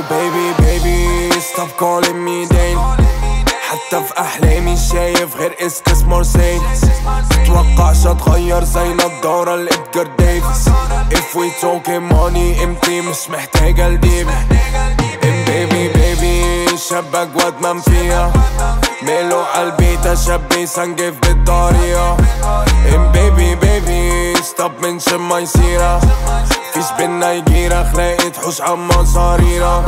baby baby stop calling me daily حتى في احلامي شايف غير اسكس مرسيدس متوقعش اتغير زي نضارة لإدجار ديفيس If we talking money امتي مش محتاجة لديبي ام بيبي بيبي شاب اجود من فيها ميلو قلبي تشبي سنجف بالضارية ام بيبي بيبي ستوب منشن ما يصيرها فيش بينا يجيرة خلاقي تحوش عما صاريرة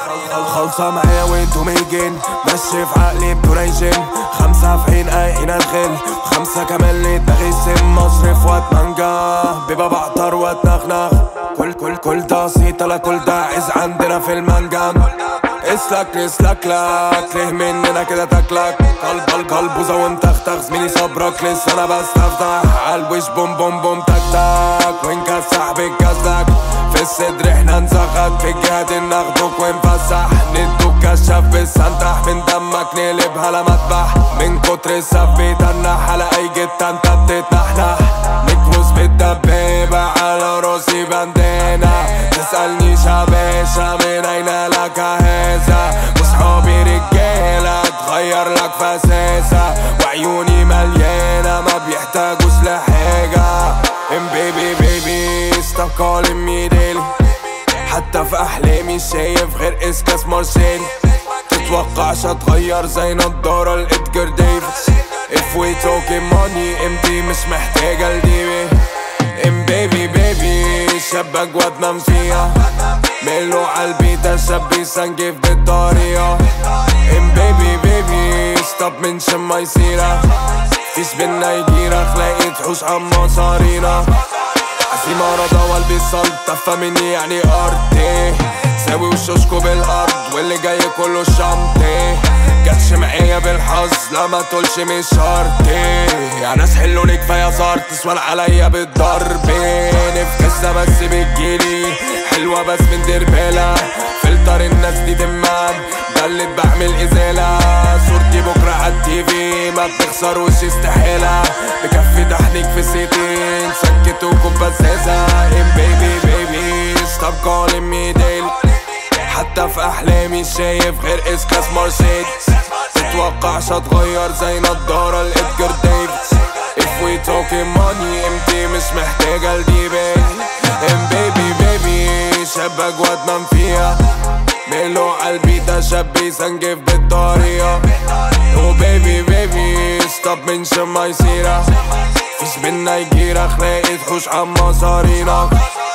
خلصة معايا وانتو ميجين ماشي في عقلي بدوريجين خمسة في عين اين ادخل خمسة كمان لي دماغي سم مصرف وقت مانجا بيبا بعطر واتنخنخ كل كل كل ده صيت لا كل ده عز عندنا في المنجم اسلك اسلك لك ليه مننا كده تاكلك قلب قلب قلب وزا وانتختخ زميلي صبرك لسه انا بستفتح عالوش بوم بوم بوم تك تك وين كسح بكسلك في الصدر احنا نزغط في الجهاد ناخدوك ونفسح ندوك كشاف بالسنتح من دمك نقلبها لمذبح من كتر السف بيتنح على اي جتة انت بتتنحنح نكروس بالدبابة على راسي بندانة تسألنيش يا باشا من اين لك هذا وصحابي رجالة تغير لك فساسة وعيوني مليانة ما بيحتاجوش لحاجة ام بيبي بيبي stop calling me daily حتى في احلامي شايف غير اسكاس مارسيل تتوقعش اتغير زي نضارة لإدجار ديفيس If we talking money امتي مش محتاجة لديبي ام بيبي بيبي شاب اجود من فيها ميلو قلبي ده شاب يسنجف بالطريقة ام بيبي بيبي ستوب منشن ما يصيرها فيش بينا يجيرة خلاقي تحوش عما صارينا عزيمة رضا والبي صلب تفهمني يعني ارتي ساوي وشوشكو بالارض واللي جاي كله شنطي جاتش معايا بالحظ لا ما تقولش مش شرطي يا ناس حلوني كفايه صار تسوان عليا بالضرب نفكسة بس بتجيلي حلوة بس من دربالة فلتر الناس دي دمام ده اللي بعمل ازالة صورتي بكرة على التيفي ما بتخسروش استحالة بكفي تحنيك في سيتين سكتوكم بزازة ام بيبي بيبي ستوب كولين مي ديلي حتى في احلامي شايف غير اسكاس مرسيدس تتوقعش اتغير زي نضارة لإدجار ديفيس If we talking money امتي مش محتاجة لديبي ام بيبي بيبي شاب اجود من فيها ميلو قلبي ده شاب يسنجف بالطريقة او بيبي بيبي ستوب منشن ما يصيرها فيش بينا يجيرة خلاقي تحوش عما صارينا